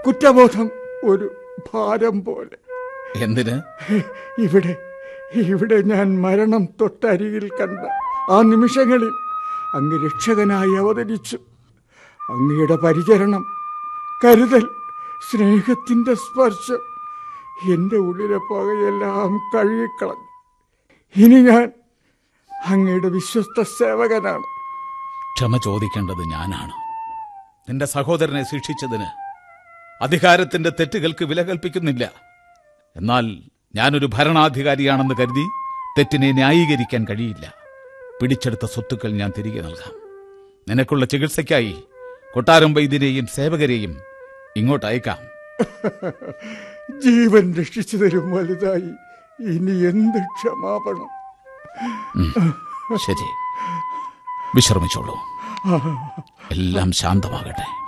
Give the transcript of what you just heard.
കുറ്റബോധം ഒരു ഭാരം പോലെ എന്തിന് ഇവിടെ ഇവിടെ ഞാൻ മരണം തൊട്ടരികിൽ കണ്ട ആ നിമിഷങ്ങളിൽ അങ്ങ് രക്ഷകനായി അവതരിച്ചു അങ്ങയുടെ പരിചരണം കരുതൽ സ്നേഹത്തിന്റെ സ്പർശം എൻ്റെ ഉള്ളിലെ പകയെല്ലാം കഴുകിക്കളഞ്ഞു ഇനി ഞാൻ അങ്ങയുടെ വിശ്വസ്ത സേവകനാണ് ക്ഷമ ചോദിക്കേണ്ടത് ഞാനാണ് നിന്റെ സഹോദരനെ ശിക്ഷിച്ചതിന് അധികാരത്തിന്റെ തെറ്റുകൾക്ക് വില കൽപ്പിക്കുന്നില്ല എന്നാൽ ഞാനൊരു ഭരണാധികാരിയാണെന്ന് കരുതി തെറ്റിനെ ന്യായീകരിക്കാൻ കഴിയില്ല പിടിച്ചെടുത്ത സ്വത്തുക്കൾ ഞാൻ തിരികെ നൽകാം നിനക്കുള്ള ചികിത്സയ്ക്കായി കൊട്ടാരം വൈദ്യരെയും സേവകരെയും ഇങ്ങോട്ട് അയക്കാം ജീവൻ രക്ഷിച്ചതിലും വലുതായി ഇനി എന്ത് ക്ഷമാപണം ശരി വിശ്രമിച്ചോളൂ എല്ലാം ശാന്തമാകട്ടെ